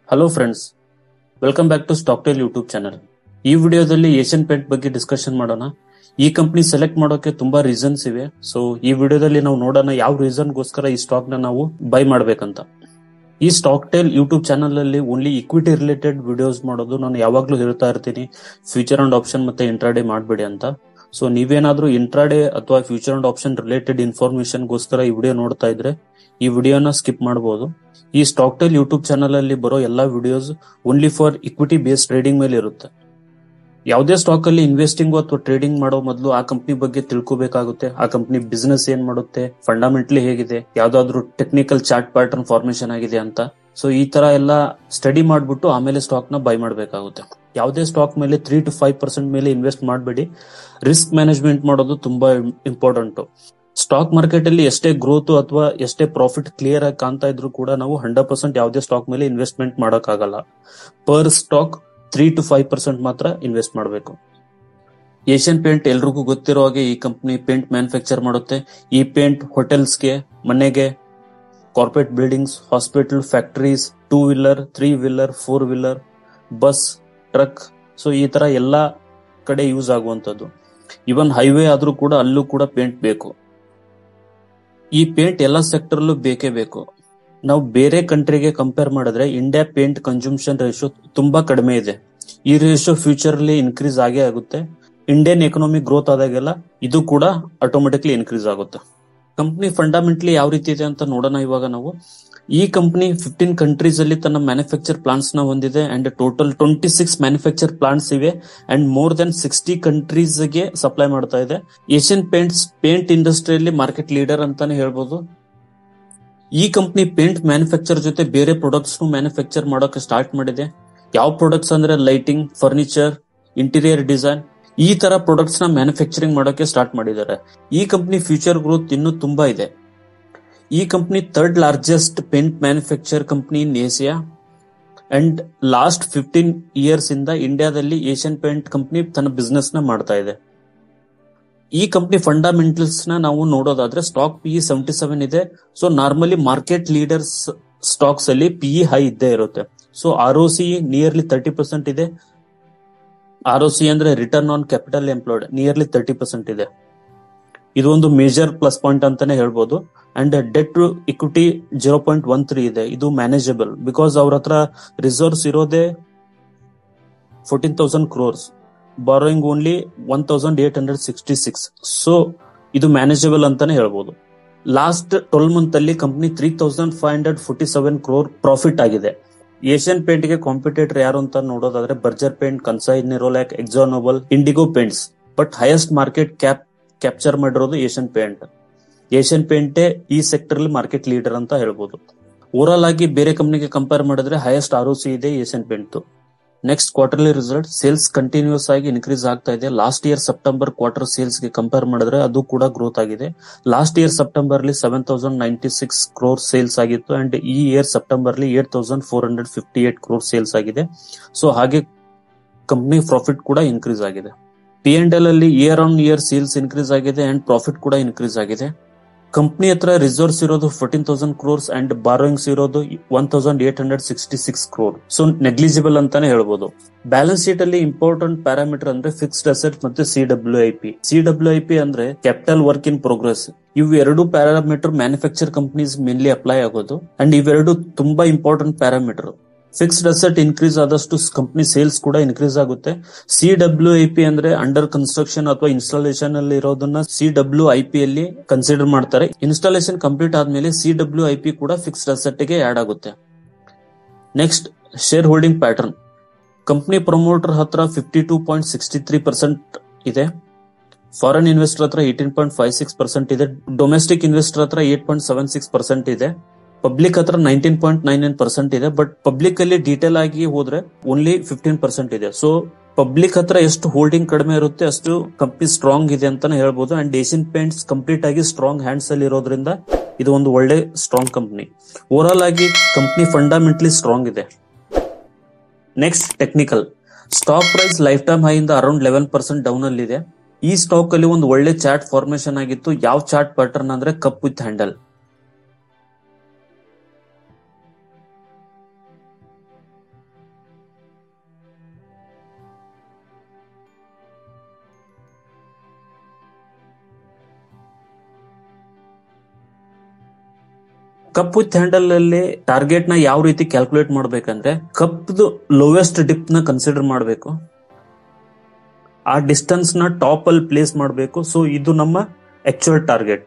hello friends welcome back to Stocktale YouTube channel ಈ ವಿಡಿಯೋದಲ್ಲಿ Asian paint ಬಗ್ಗೆ discussion ಮಾಡೋಣ ಈ ಕಂಪನಿ ಸೆಲೆಕ್ಟ್ ಮಾಡೋಕೆ ತುಂಬಾ ರೀಸನ್ಸ್ ಇವೆ ಸೊ ಈ ವಿಡಿಯೋದಲ್ಲಿ ನಾವು ನೋಡೋಣ ಯಾವ ರೀಸನ್ ಗೋಸ್ಕರ ಈ ಸ್ಟಾಕ್ ನ ನಾವು ಬೈ ಮಾಡ್ಬೇಕಂತ ಈ ಸ್ಟಾಕ್ ಟೇಲ್ ಯೂಟ್ಯೂಬ್ ಚಾನಲ್ ಅಲ್ಲಿ ಓನ್ಲಿ ಇಕ್ವಿಟಿ ರಿಲೇಟೆಡ್ ವಿಡಿಯೋಸ್ ಮಾಡೋದು ನಾನು ಯಾವಾಗ್ಲೂ ಹೇಳ್ತಾ ಇರ್ತೀನಿ ಫ್ಯೂಚರ್ ಅಂಡ್ ಆಪ್ಷನ್ ಮತ್ತೆ ಇಂಟ್ರಾಡೇ ಮಾಡಬೇಡಿ ಅಂತ ಸೊ ನೀವೇನಾದ್ರೂ ಇಂಟ್ರಾಡೇ ಅಥವಾ future and option related information ಗೋಸ್ಕರ ಈ ವಿಡಿಯೋ ನೋಡ್ತಾ ಇದ್ರೆ ಈ ವಿಡಿಯೋನ ಸ್ಕಿಪ್ ಮಾಡಬಹುದು ಈ ಸ್ಟಾಕ್ ಟೇಲ್ ಯೂಟ್ಯೂಬ್ ಚಾನಲ್ ಅಲ್ಲಿ ಬರೋ ಎಲ್ಲಾ videos only for equity base trading ಮೇಲೆ ಇರುತ್ತೆ ಯಾವುದೇ ಸ್ಟಾಕ್ ಅಲ್ಲಿ ಇನ್ವೆಸ್ಟಿಂಗ್ ಅಥವಾ ಟ್ರೇಡಿಂಗ್ ಮಾಡೋ ಮೊದಲು ಆ ಕಂಪನಿ ಬಗ್ಗೆ ತಿಳ್ಕೋಬೇಕಾಗುತ್ತೆ ಆ ಕಂಪನಿ ಬಿಸ್ನೆಸ್ ಏನ್ ಮಾಡುತ್ತೆ ಫಂಡಮೆಂಟಲಿ ಹೇಗಿದೆ ಯಾವ್ದಾದ್ರು ಟೆಕ್ನಿಕಲ್ ಚಾರ್ಟ್ ಪ್ಯಾಟರ್ನ್ ಫಾರ್ಮೇಶನ್ ಆಗಿದೆ ಅಂತ ಸೊ ಈ ತರ ಎಲ್ಲ ಸ್ಟಡಿ ಮಾಡ್ಬಿಟ್ಟು ಆಮೇಲೆ ಸ್ಟಾಕ್ ನ ಬೈ ಮಾಡಬೇಕಾಗುತ್ತೆ ಯಾವುದೇ ಸ್ಟಾಕ್ ಮೇಲೆ ತ್ರೀ ಟು ಫೈವ್ ಪರ್ಸೆಂಟ್ ಮೇಲೆ ಇನ್ವೆಸ್ಟ್ ಮಾಡಬೇಡಿ ರಿಸ್ಕ್ ಮ್ಯಾನೇಜ್ಮೆಂಟ್ ಮಾಡೋದು ತುಂಬಾ ಇಂಪಾರ್ಟೆಂಟ್ ಸ್ಟಾಕ್ ಮಾರ್ಕೆಟ್ ಅಲ್ಲಿ ಎಷ್ಟೇ ಗ್ರೋತ್ ಅಥವಾ ಎಷ್ಟೇ ಪ್ರಾಫಿಟ್ ಕ್ಲಿಯರ್ ಆಗಿ ಕಾಣ್ತಾ ಇದ್ರು ಕೂಡ ನಾವು ಹಂಡ್ರೆಡ್ ಪರ್ಸೆಂಟ್ ಯಾವುದೇ ಸ್ಟಾಕ್ ಮೇಲೆ ಇನ್ವೆಸ್ಟ್ಮೆಂಟ್ ಮಾಡಕ್ಕಾಗಲ್ಲ per stock three to five percent ಮಾತ್ರ ಇನ್ವೆಸ್ಟ್ ಮಾಡಬೇಕು ಏಷ್ಯನ್ ಪೇಂಟ್ ಎಲ್ರಿಗೂ ಗೊತ್ತಿರೋ ಹಾಗೆ ಈ ಕಂಪನಿ ಪೇಂಟ್ ಮ್ಯಾನುಫ್ಯಾಕ್ಚರ್ ಮಾಡುತ್ತೆ ಈ ಪೇಂಟ್ ಹೋಟೆಲ್ಸ್ಗೆ ಮನೆಗೆ corporate buildings hospital factories two wheeler three wheeler four wheeler bus truck so ಈ ತರ ಎಲ್ಲಾ ಕಡೆ ಯೂಸ್ ಆಗುವಂತದ್ದು ಇವನ್ ಹೈವೇ ಆದ್ರೂ ಕೂಡ ಅಲ್ಲೂ ಕೂಡ ಪೇಂಟ್ ಬೇಕು ಈ ಪೇಂಟ್ ಎಲ್ಲ ಸೆಕ್ಟರ್ ಅಲ್ಲೂ ಬೇಕೇ ಬೇಕು ನಾವು ಬೇರೆ ಕಂಟ್ರಿಗೆ ಕಂಪೇರ್ ಮಾಡಿದ್ರೆ ಇಂಡಿಯಾ ಪೇಂಟ್ ಕನ್ಸ್ಯೂಮ್ಷನ್ ರೇಷಿಯೋ ತುಂಬಾ ಕಡಿಮೆ ಇದೆ ಈ ರೇಷಿಯೋ ಫ್ಯೂಚರ್ ಅಲ್ಲಿ ಇನ್ಕ್ರೀಸ್ ಆಗೇ ಆಗುತ್ತೆ ಇಂಡಿಯನ್ ಎಕನಾಮಿ ಗ್ರೋತ್ ಆದಾಗೆಲ್ಲ ಇದು ಕೂಡ ಆಟೋಮೆಟಿಕ್ಲಿ ಇನ್ಕ್ರೀಸ್ ಆಗುತ್ತೆ ಕಂಪನಿ ಫಂಡಮೆಂಟಲಿ ಯಾವ ರೀತಿ ಇದೆ ಅಂತ ನೋಡೋಣ ಇವಾಗ ನಾವು ಈ ಕಂಪನಿ ಫಿಫ್ಟೀನ್ ಕಂಟ್ರೀಸ್ ಅಲ್ಲಿ ತನ್ನ ಮ್ಯಾನುಫ್ಯಾಕ್ಚರ್ ಪ್ಲಾಂಟ್ಸ್ ನ ಹೊಂದಿದೆ and total twenty six manufacture plants ಇವೆ and more than sixty countries ಗೆ ಸಪ್ಲೈ ಮಾಡ್ತಾ ಇದೆ ಏಷ್ಯನ್ ಪೇಂಟ್ಸ್ ಪೇಂಟ್ ಇಂಡಸ್ಟ್ರಿಯಲ್ಲಿ ಮಾರ್ಕೆಟ್ ಲೀಡರ್ ಅಂತಾನೆ ಹೇಳ್ಬೋದು ಈ ಕಂಪನಿ ಪೇಂಟ್ ಮ್ಯಾನುಫ್ಯಾಕ್ಚರ್ ಜೊತೆ ಬೇರೆ ಪ್ರಾಡಕ್ಟ್ಸ್ ಮ್ಯಾನುಫ್ಯಾಕ್ಚರ್ ಮಾಡೋಕೆ ಸ್ಟಾರ್ಟ್ ಮಾಡಿದೆ ಯಾವ ಪ್ರಾಡಕ್ಟ್ಸ್ ಅಂದ್ರೆ ಲೈಟಿಂಗ್ ಫರ್ನಿಚರ್ ಇಂಟೀರಿಯರ್ ಡಿಸೈನ್ ಈ ತರ ಪ್ರಾಡಕ್ಟ್ಸ್ ನ ಮ್ಯಾನುಫ್ಯಾಕ್ಚರಿಂಗ್ ಮಾಡೋಕೆ ಸ್ಟಾರ್ಟ್ ಮಾಡಿದ್ದಾರೆ ಈ ಕಂಪನಿ ಫ್ಯೂಚರ್ ಗ್ರೋತ್ ಇನ್ನೂ ತುಂಬಾ ಇದೆ ಈ company third largest paint manufacture company in Asia and last fifteen years ಇಂದ ಇಂಡಿಯಾದಲ್ಲಿ ಏಷ್ಯನ್ ಪೇಂಟ್ ಕಂಪನಿ ತನ್ನ ಬಿಸ್ನೆಸ್ ನ ಮಾಡ್ತಾ ಇದೆ ಈ ಕಂಪನಿ ಫಂಡಮೆಂಟಲ್ಸ್ ನ ನಾವು ನೋಡೋದಾದ್ರೆ ಸ್ಟಾಕ್ ಪಿ ಸೆವೆಂಟಿ ಸೆವೆನ್ ಇದೆ so normally market leaders stocks ಅಲ್ಲಿ ಪಿಇ ಹೈ ಇದ್ದೇ ಇರುತ್ತೆ so R O C nearly thirty percent ಇದೆ ಆರ್ ಒ ಸಿ ಅಂದ್ರೆ return on capital employed nearly thirty percent ಇದೆ ಇದು ಒಂದು ಮೇಜರ್ ಪ್ಲಸ್ ಪಾಯಿಂಟ್ ಅಂತಾನೆ ಹೇಳ್ಬೋದು and debt to equity zero point one three ಇದೆ ಇದು ಮ್ಯಾನೇಜಬಲ್ ಬಿಕಾಸ್ ಅವ್ರ ಹತ್ರ ರಿಸರ್ವ್ಸ್ ಇರೋದೇ fourteen thousand crores borrowing only one thousand eight hundred sixty six so ಇದು ಮ್ಯಾನೇಜಬಲ್ ಅಂತಾನೆ ಹೇಳ್ಬೋದು ಲಾಸ್ಟ್ ಟ್ವೆಲ್ ಮಂತ್ ಅಲ್ಲಿ company three thousand five hundred forty seven crore profit ಆಗಿದೆ ಏಷ್ಯನ್ ಪೇಂಟ್ ಗೆ ಕಾಂಪಿಟೇಟರ್ ಯಾರು ಅಂತ ನೋಡೋದಾದ್ರೆ Berger paint Kansai Nerolac AkzoNobel Indigo paints but highest market cap capture ಮಾಡಿರೋದು ಏಷ್ಯನ್ ಪೇಂಟ್ ಏಷ್ಯನ್ ಪೇಂಟೇ ಈ ಸೆಕ್ಟರ್ ಅಲ್ಲಿ ಮಾರ್ಕೆಟ್ ಲೀಡರ್ ಅಂತ ಹೇಳ್ಬೋದು ಓವರ್ ಆಗಿ ಬೇರೆ ಕಂಪನಿಗೆ ಕಂಪೇರ್ ಮಾಡಿದ್ರೆ ಹೈಯೆಸ್ಟ್ ಆರ್ ಸಿ ಇದೆ Asian paint next quarterly result sales continuous ಆಗಿ ಇನ್ಕ್ರೀಸ್ ಆಗ್ತಾ ಇದೆ last year September quarter sales ಗೆ ಕಂಪೇರ್ ಮಾಡಿದ್ರೆ ಅದು ಕೂಡ ಗ್ರೋತ್ ಆಗಿದೆ ಲಾಸ್ಟ್ ಇಯರ್ ಸೆಪ್ಟೆಂಬರ್ ಅಲ್ಲಿ seven thousand ninety six crore sales ಆಗಿತ್ತು ಅಂಡ್ ಈ ಇಯರ್ ಸೆಪ್ಟೆಂಬರ್ ಅಲ್ಲಿ eight thousand four hundred fifty eight crore sales ಆಗಿದೆ ಸೊ ಹಾಗೆ ಕಂಪನಿ ಪ್ರಾಫಿಟ್ ಕೂಡ ಇನ್ಕ್ರೀಸ್ ಆಗಿದೆ ಪಿ ಅಂಡ್ ಎಲ್ ಅಲ್ಲಿ year on year sales increase ಆಗಿದೆ ಅಂಡ್ ಪ್ರಾಫಿಟ್ ಕೂಡ ಇನ್ಕ್ರೀಸ್ ಆಗಿದೆ ಕಂಪನಿ ಹತ್ರ ರಿಸರ್ವ್ಸ್ ಇರೋದು fourteen thousand crores and borrowings ಇರೋದು one thousand eight hundred sixty six crore so negligible ಅಂತಾನೆ ಹೇಳ್ಬೋದು ಬ್ಯಾಲೆನ್ಸ್ ಶೀಟ್ ಅಲ್ಲಿ ಇಂಪಾರ್ಟೆಂಟ್ ಪ್ಯಾರಾಮೀಟರ್ ಅಂದ್ರೆ ಫಿಕ್ಸ್ಡ್ ಅಸೆಟ್ ಮತ್ತೆ C W I P C W I P ಅಂದ್ರೆ ಕ್ಯಾಪಿಟಲ್ ವರ್ಕ್ ಇನ್ ಪ್ರೋಗ್ರೆಸ್ ಇವು ಎರಡು parameter manufacture companies mainly apply ಆಗೋದು and ಇವೆರಡು ತುಂಬಾ important parameter fixed asset increase ಆದಷ್ಟು ಕಂಪನಿ ಸೇಲ್ಸ್ ಕೂಡ ಇನ್ಕ್ರೀಸ್ ಆಗುತ್ತೆ ಸಿ ಡಬ್ಲ್ಯೂ ಐ ಪಿ ಅಂದ್ರೆ ಅಂಡರ್ ಕನ್ಸ್ಟ್ರಕ್ಷನ್ ಅಥವಾ ಇನ್ಸ್ಟಾಲೇಷನ್ ಅಲ್ಲಿ ಇರೋದನ್ನ ಸಿ ಡಬ್ಲ್ಯೂ ಐ ಪಿ ಅಲ್ಲಿ ಕನ್ಸಿಡರ್ ಮಾಡ್ತಾರೆ ಇನ್ಸ್ಟಾಲೇಷನ್ ಕಂಪ್ಲೀಟ್ ಆದ್ಮೇಲೆ ಸಿ ಡಬ್ಲ್ಯೂ ಐ ಪಿ ಕೂಡ ಫಿಕ್ಸ್ಡ್ ಅಸೆಟ್ ಗೆ ಆಡ್ ಆಗುತ್ತೆ next share holding pattern company promoter ಹತ್ರ fifty two point sixty three percent ಇದೆ ಫಾರಿನ್ ಇನ್ವೆಸ್ಟರ್ ಹತ್ರ eighteen point five six percent ಇದೆ ಡೊಮೆಸ್ಟಿಕ್ ಇನ್ವೆಸ್ಟರ್ ಹತ್ರ eight point seven six percent ಇದೆ public ಹತ್ರ nineteen point nine nine percent ಇದೆ but public ಅಲ್ಲಿ detail ಆಗಿ ಹೋದ್ರೆ ಓನ್ಲಿ ಫಿಫ್ಟೀನ್ ಪರ್ಸೆಂಟ್ ಇದೆ ಸೊ ಪಬ್ಲಿಕ್ ಹತ್ರ ಎಷ್ಟು ಹೋಲ್ಡಿಂಗ್ ಕಡಿಮೆ ಇರುತ್ತೆ ಅಷ್ಟು ಕಂಪ್ನಿ ಸ್ಟ್ರಾಂಗ್ ಇದೆ ಅಂತಾನೆ ಹೇಳ್ಬೋದು ಅಂಡ್ ಏಷ್ಯನ್ ಪೇಂಟ್ಸ್ ಕಂಪ್ಲೀಟ್ ಆಗಿ ಸ್ಟ್ರಾಂಗ್ ಹ್ಯಾಂಡ್ಸ್ ಅಲ್ಲಿ ಇರೋದ್ರಿಂದ ಇದು ಒಂದು ಒಳ್ಳೆ ಸ್ಟ್ರಾಂಗ್ ಕಂಪ್ನಿ ಓವರ್ ಆಲ್ ಆಗಿ ಕಂಪ್ನಿ ಫಂಡಮೆಂಟಲಿ ಸ್ಟ್ರಾಂಗ್ ಇದೆ next technical stock price life time high ಇಂದ ಅರೌಂಡ್ ಲೆವೆನ್ ಪರ್ಸೆಂಟ್ ಡೌನ್ ಅಲ್ಲಿ ಇದೆ ಈ ಸ್ಟಾಕ್ ಅಲ್ಲಿ ಒಂದು ಒಳ್ಳೆ ಚಾರ್ಟ್ ಫಾರ್ಮೇಶನ್ ಆಗಿತ್ತು ಯಾವ ಚಾರ್ಟ್ ಪ್ಯಾಟರ್ನ್ ಅಂದ್ರೆ cup with handle cup with handle ಅಲ್ಲಿ ಟಾರ್ಗೆಟ್ ನ ಯಾವ ರೀತಿ ಕ್ಯಾಲ್ಕುಲೇಟ್ ಮಾಡ್ಬೇಕಂದ್ರೆ ಕಪ್ದು ಲೋವೆಸ್ಟ್ ಡಿಪ್ ನ ಕನ್ಸಿಡರ್ ಮಾಡಬೇಕು ಆ ಡಿಸ್ಟೆನ್ಸ್ ನ ಟಾಪ್ ಅಲ್ಲಿ ಪ್ಲೇಸ್ ಮಾಡಬೇಕು ಸೊ ಇದು ನಮ್ಮ ಆಕ್ಚುಯಲ್ ಟಾರ್ಗೆಟ್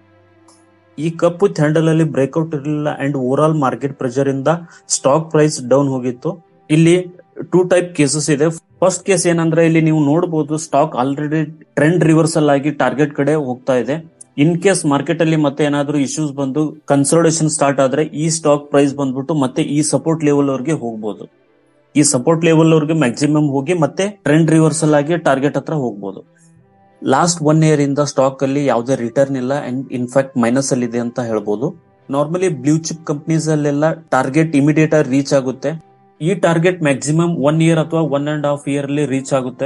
ಈ ಕಪ್ ವಿತ್ ಹ್ಯಾಂಡಲ್ ಅಲ್ಲಿ ಬ್ರೇಕ್ಔಟ್ ಇರಲಿಲ್ಲ and over all market pressure ಇಂದ ಸ್ಟಾಕ್ ಪ್ರೈಸ್ ಡೌನ್ ಹೋಗಿತ್ತು ಇಲ್ಲಿ ಟೂ ಟೈಪ್ ಕೇಸಸ್ ಇದೆ ಫಸ್ಟ್ ಕೇಸ್ ಏನಂದ್ರೆ ಇಲ್ಲಿ ನೀವು ನೋಡಬಹುದು ಸ್ಟಾಕ್ ಆಲ್ರೆಡಿ ಟ್ರೆಂಡ್ ರಿವರ್ಸಲ್ ಆಗಿ ಟಾರ್ಗೆಟ್ ಕಡೆ ಹೋಗ್ತಾ ಇದೆ ಇನ್ ಕೇಸ್ ಮಾರ್ಕೆಟ್ ಅಲ್ಲಿ ಮತ್ತೆ ಏನಾದ್ರೂ ಇಶ್ಯೂಸ್ ಬಂದು ಕನ್ಸಲ್ಟೇಷನ್ ಸ್ಟಾರ್ಟ್ ಆದ್ರೆ ಈ ಸ್ಟಾಕ್ ಪ್ರೈಸ್ ಬಂದ್ಬಿಟ್ಟು ಮತ್ತೆ ಈ ಸಪೋರ್ಟ್ ಲೆವೆಲ್ ಅವ್ರಿಗೆ ಹೋಗ್ಬೋದು ಈ ಸಪೋರ್ಟ್ ಲೆವೆಲ್ ಅವ್ರಿಗೆ ಮ್ಯಾಕ್ಸಿಮಮ್ ಹೋಗಿ ಮತ್ತೆ ಟ್ರೆಂಡ್ ರಿವರ್ಸಲ್ ಆಗಿ ಟಾರ್ಗೆಟ್ ಹತ್ರ ಹೋಗ್ಬೋದು ಲಾಸ್ಟ್ ಒನ್ ಇಯರ್ ಇಂದ ಸ್ಟಾಕ್ ಅಲ್ಲಿ ಯಾವುದೇ ರಿಟರ್ನ್ ಇಲ್ಲ ಅಂಡ್ ಇನ್ಫ್ಯಾಕ್ಟ್ ಮೈನಸ್ ಅಲ್ಲಿ ಇದೆ ಅಂತ ಹೇಳ್ಬೋದು ನಾರ್ಮಲಿ ಬ್ಲೂ ಚಿಪ್ ಕಂಪನೀಸ್ ಅಲ್ಲೆಲ್ಲ ಟಾರ್ಗೆಟ್ ಇಮಿಡಿಯೇಟ್ ಆಗಿ ರೀಚ್ ಆಗುತ್ತೆ ಈ ಟಾರ್ಗೆಟ್ ಮ್ಯಾಕ್ಸಿಮಮ್ ಒನ್ ಇಯರ್ ಅಥವಾ ಒನ್ ಅಂಡ್ ಹಾಫ್ ಇಯರ್ ಅಲ್ಲಿ ರೀಚ್ ಆಗುತ್ತೆ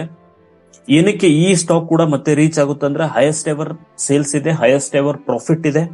ಏನಕ್ಕೆ ಈ ಸ್ಟಾಕ್ ಕೂಡ ಮತ್ತೆ ರೀಚ್ ಆಗುತ್ತೆ ಅಂದ್ರೆ ಹೈಯೆಸ್ಟ್ ಎವರ್ ಸೇಲ್ಸ್ ಇದೆ ಹೈಯೆಸ್ಟ್ ಎವರ್ ಪ್ರಾಫಿಟ್ ಇದೆ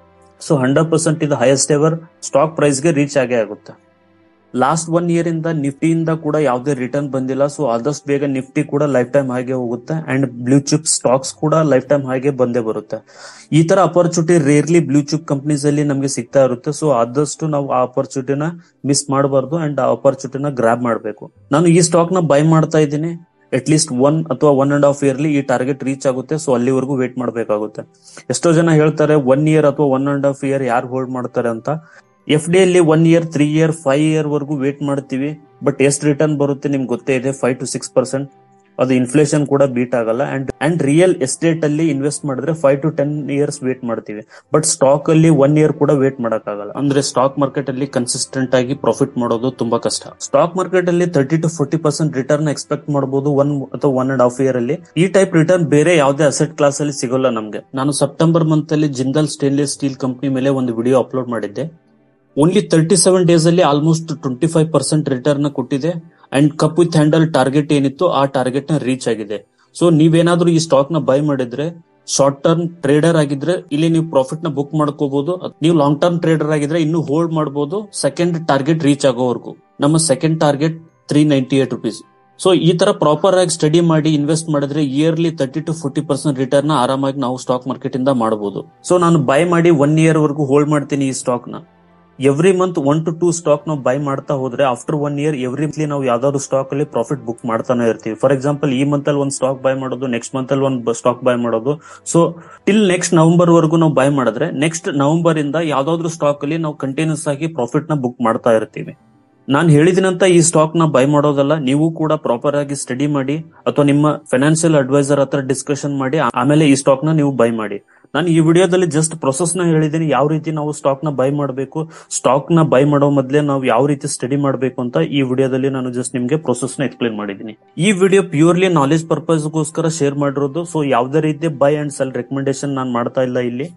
ಸೊ ಹಂಡ್ರೆಡ್ ಪರ್ಸೆಂಟ್ ಇದು ಹೈಯೆಸ್ಟ್ ಎವರ್ ಸ್ಟಾಕ್ ಪ್ರೈಸ್ ಗೆ ರೀಚ್ ಆಗೇ ಆಗುತ್ತೆ ಲಾಸ್ಟ್ ಒನ್ ಇಯರ್ ಇಂದ ನಿಫ್ಟಿಯಿಂದ ಕೂಡ ಯಾವುದೇ ರಿಟರ್ನ್ ಬಂದಿಲ್ಲ ಸೊ ಆದಷ್ಟು ಬೇಗ ನಿಫ್ಟಿ ಕೂಡ ಲೈಫ್ ಟೈಮ್ ಹಾಗೆ ಹೋಗುತ್ತೆ ಅಂಡ್ ಬ್ಲೂ ಚಿಪ್ ಸ್ಟಾಕ್ಸ್ ಕೂಡ ಲೈಫ್ ಟೈಮ್ ಹಾಗೆ ಬಂದೇ ಬರುತ್ತೆ ಈ ತರ opportunity rarely blue chip companies ಅಲ್ಲಿ ನಮಗೆ ಸಿಗ್ತಾ ಇರುತ್ತೆ ಸೊ ಆದಷ್ಟು ನಾವು ಆ ಅಪರ್ಚುನಿಟಿನ ಮಿಸ್ ಮಾಡಬಾರ್ದು ಅಂಡ್ ಆ ಅಪರ್ಚುನಿಟಿನ ಗ್ರಾಬ್ ಮಾಡಬೇಕು ನಾನು ಈ ಸ್ಟಾಕ್ ನ ಬೈ ಮಾಡ್ತಾ ಇದ್ದೀನಿ ಅಟ್ ಲೀಸ್ಟ್ ಒನ್ ಅಥವಾ ಒನ್ ಅಂಡ್ ಹಾಫ್ ಇಯರ್ಲಿ ಈ ಟಾರ್ಗೆಟ್ ರೀಚ್ ಆಗುತ್ತೆ ಸೊ ಅಲ್ಲಿವರೆಗೂ ವೇಟ್ ಮಾಡಬೇಕಾಗುತ್ತೆ ಎಷ್ಟೋ ಜನ ಹೇಳ್ತಾರೆ ಒನ್ ಇಯರ್ ಅಥವಾ ಒನ್ ಅಂಡ್ ಹಾಫ್ ಇಯರ್ ಯಾರು ಹೋಲ್ಡ್ ಮಾಡ್ತಾರೆ ಅಂತ ಎಫ್ ಡಿ ಅಲ್ಲಿ one year three year five year ವರೆಗೂ ವೇಟ್ ಮಾಡ್ತೀವಿ ಬಟ್ ಎಷ್ಟು ರಿಟರ್ನ್ ಬರುತ್ತೆ ನಿಮ್ಗೆ ಗೊತ್ತೇ ಇದೆ ಫೈವ್ ಟು ಸಿಕ್ಸ್ ಪರ್ಸೆಂಟ್ ಅದು ಇನ್ಫ್ಲೇಷನ್ ಕೂಡ ಬೀಟ್ ಆಗಲ್ಲ ಅಂಡ್ ಅಂಡ್ ರಿಯಲ್ ಎಸ್ಟೇಟ್ ಅಲ್ಲಿ ಇನ್ವೆಸ್ಟ್ ಮಾಡಿದ್ರೆ five to ten years wait ಮಾಡ್ತೀವಿ ಬಟ್ ಸ್ಟಾಕ್ ಅಲ್ಲಿ ಒನ್ ಇಯರ್ ಕೂಡ ವೇಟ್ ಮಾಡಕ್ಕಾಗಲ್ಲ ಅಂದ್ರೆ ಸ್ಟಾಕ್ ಮಾರ್ಕೆಟ್ ಅಲ್ಲಿ ಕನ್ಸಿಸ್ಟೆಂಟ್ ಆಗಿ ಪ್ರಾಫಿಟ್ ಮಾಡೋದು ತುಂಬಾ ಕಷ್ಟ ಸ್ಟಾಕ್ ಮಾರ್ಕೆಟ್ ಅಲ್ಲಿ thirty to forty percent return expect ಮಾಡಬಹುದು ಒನ್ ಅಥವಾ ಒನ್ ಅಂಡ್ ಹಾಫ್ ಇಯರ್ ಅಲ್ಲಿ ಈ ಟೈಪ್ ರಿಟರ್ನ್ ಬೇರೆ ಯಾವುದೇ ಅಸೆಟ್ ಕ್ಲಾಸ್ ಅಲ್ಲಿ ಸಿಗೋಲ್ಲ ನಮ್ಗೆ ನಾನು ಸೆಪ್ಟೆಂಬರ್ ಮಂತ್ ಅಲ್ಲಿ ಜಿಂದಲ್ ಸ್ಟೇನ್ಲೆಸ್ ಸ್ಟೀಲ್ ಕಂಪನಿ ಮೇಲೆ ಒಂದು ವಿಡಿಯೋ ಅಪ್ಲೋಡ್ ಮಾಡಿದ್ದೆ ಓನ್ಲಿ ತರ್ಟಿ ಸೆವೆನ್ ಡೇಸ್ ಅಲ್ಲಿ almost twenty five percent return ಕೊಟ್ಟಿದೆ and cup with handle target ಏನಿತ್ತು ಆ ಟಾರ್ಗೆಟ್ ನ ರೀಚ್ ಆಗಿದೆ ಸೊ ನೀವೇನಾದ್ರೂ ಈ ಸ್ಟಾಕ್ ನ ಬೈ ಮಾಡಿದ್ರೆ ಶಾರ್ಟ್ ಟರ್ಮ್ ಟ್ರೇಡರ್ ಆಗಿದ್ರೆ ಇಲ್ಲಿ ನೀವು ಪ್ರಾಫಿಟ್ ನ ಬುಕ್ ಮಾಡ್ಕೋಬಹುದು ನೀವು ಲಾಂಗ್ ಟರ್ಮ್ ಟ್ರೇಡರ್ ಆಗಿದ್ರೆ ಇನ್ನು ಹೋಲ್ಡ್ ಮಾಡಬಹುದು ಸೆಕೆಂಡ್ ಟಾರ್ಗೆಟ್ ರೀಚ್ ಆಗೋವರೆಗೂ ನಮ್ಮ second target three ninety eight rupees so ಈ ತರ ಪ್ರಾಪರ್ ಆಗಿ ಸ್ಟಡಿ ಮಾಡಿ ಇನ್ವೆಸ್ಟ್ ಮಾಡಿದ್ರೆ yearly thirty to forty percent return ಆರಾಮಾಗಿ ನಾವು ಸ್ಟಾಕ್ ಮಾರ್ಕೆಟ್ ಇಂದ ಮಾಡಬಹುದು ಸೊ ನಾನು ಬೈ ಮಾಡಿ ಒನ್ ಇಯರ್ ವರೆಗೂ ಹೋಲ್ಡ್ ಮಾಡ್ತೀನಿ ಈ ಸ್ಟಾಕ್ ನ every month one to two stock ನಾವು ಬೈ ಮಾಡ್ತಾ ಹೋದ್ರೆ after one year every monthly ನಾವು ಯಾವ್ದಾದ್ರು ಸ್ಟಾಕ್ ಅಲ್ಲಿ ಪ್ರಾಫಿಟ್ ಬುಕ್ ಮಾಡ್ತಾನೆ ಇರ್ತೀವಿ ಫಾರ್ ಎಕ್ಸಾಂಪಲ್ ಈ ಮಂತ್ ಅಲ್ಲಿ ಒಂದು ಸ್ಟಾಕ್ ಬೈ ಮಾಡೋದು ನೆಕ್ಸ್ಟ್ ಮಂತ್ ಅಲ್ಲಿ ಒಂದು ಸ್ಟಾಕ್ ಬೈ ಮಾಡೋದು ಸೊ ಟಿಲ್ ನೆಕ್ಸ್ಟ್ ನವೆಂಬರ್ ವರೆಗೂ ನಾವು ಬೈ ಮಾಡಿದ್ರೆ ನೆಕ್ಸ್ಟ್ ನವೆಂಬರ್ ಇಂದ ಯಾವ್ದಾದ್ರು ಸ್ಟಾಕ್ ಅಲ್ಲಿ ನಾವು ಕಂಟಿನ್ಯೂಸ್ ಆಗಿ ಪ್ರಾಫಿಟ್ ನ ಬುಕ್ ಮಾಡ್ತಾ ಇರ್ತೀವಿ ನಾನು ಹೇಳಿದಿನಂತ ಈ ಸ್ಟಾಕ್ ನ ಬೈ ಮಾಡೋದಲ್ಲ ನೀವು ಕೂಡ ಪ್ರಾಪರ್ ಆಗಿ ಸ್ಟಡಿ ಮಾಡಿ ಅಥವಾ ನಿಮ್ಮ ಫೈನಾನ್ಷಿಯಲ್ ಅಡ್ವೈಸರ್ ಹತ್ರ ಡಿಸ್ಕಷನ್ ಮಾಡಿ ಆಮೇಲೆ ಈ ಸ್ಟಾಕ್ ನ ನೀವು ಬೈ ಮಾಡಿ ನಾನು ಈ ವಿಡಿಯೋದಲ್ಲಿ ಜಸ್ಟ್ ಪ್ರೊಸೆಸ್ ನ ಹೇಳಿದ್ದೀನಿ ಯಾವ ರೀತಿ ನಾವು ಸ್ಟಾಕ್ ನ ಬೈ ಮಾಡಬೇಕು ಸ್ಟಾಕ್ ನ ಬೈ ಮಾಡೋ ಮೊದ್ಲೇ ನಾವು ಯಾವ ರೀತಿ ಸ್ಟಡಿ ಮಾಡಬೇಕು ಅಂತ ಈ ವಿಡಿಯೋದಲ್ಲಿ ನಾನು ಜಸ್ಟ್ ನಿಮ್ಗೆ ಪ್ರೊಸೆಸ್ ನ ಎಕ್ಸ್ಪ್ಲೇನ್ ಮಾಡಿದ್ದೀನಿ ಈ ವಿಡಿಯೋ ಪ್ಯೂರ್ಲಿ ನಾಲೆಜ್ ಪರ್ಪಸ್ ಗೋಸ್ಕರ ಶೇರ್ ಮಾಡಿರೋದು ಸೊ ಯಾವುದೇ ರೀತಿ ಬೈ ಅಂಡ್ ಸೆಲ್ ರೆಕಮೆಂಡೇಶನ್ ನಾನು ಮಾಡ್ತಾ ಇಲ್ಲ ಇಲ್ಲಿ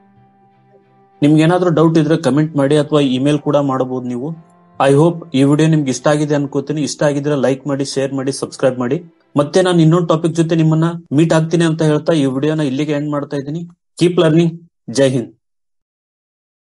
ನಿಮ್ಗೆ ಏನಾದ್ರೂ ಡೌಟ್ ಇದ್ರೆ ಕಮೆಂಟ್ ಮಾಡಿ ಅಥವಾ ಇಮೇಲ್ ಕೂಡ ಮಾಡಬಹುದು ನೀವು ಐ ಹೋಪ್ ಈ ವಿಡಿಯೋ ನಿಮ್ಗೆ ಇಷ್ಟ ಆಗಿದೆ ಅನ್ಕೋತೀನಿ ಇಷ್ಟ ಆಗಿದ್ರೆ ಲೈಕ್ ಮಾಡಿ ಶೇರ್ ಮಾಡಿ ಸಬ್ಸ್ಕ್ರೈಬ್ ಮಾಡಿ ಮತ್ತೆ ನಾನು ಇನ್ನೊಂದು ಟಾಪಿಕ್ ಜೊತೆ ನಿಮ್ಮನ್ನ ಮೀಟ್ ಆಗ್ತೀನಿ ಅಂತ ಹೇಳ್ತಾ ಈ ವಿಡಿಯೋನ ಇಲ್ಲಿಗೆ ಎಂಡ್ ಮಾಡ್ತಾ ಇದ್ದೀನಿ ಕೀಪ್ ಲರ್ನಿಂಗ್ ಜೈ ಹಿಂದ್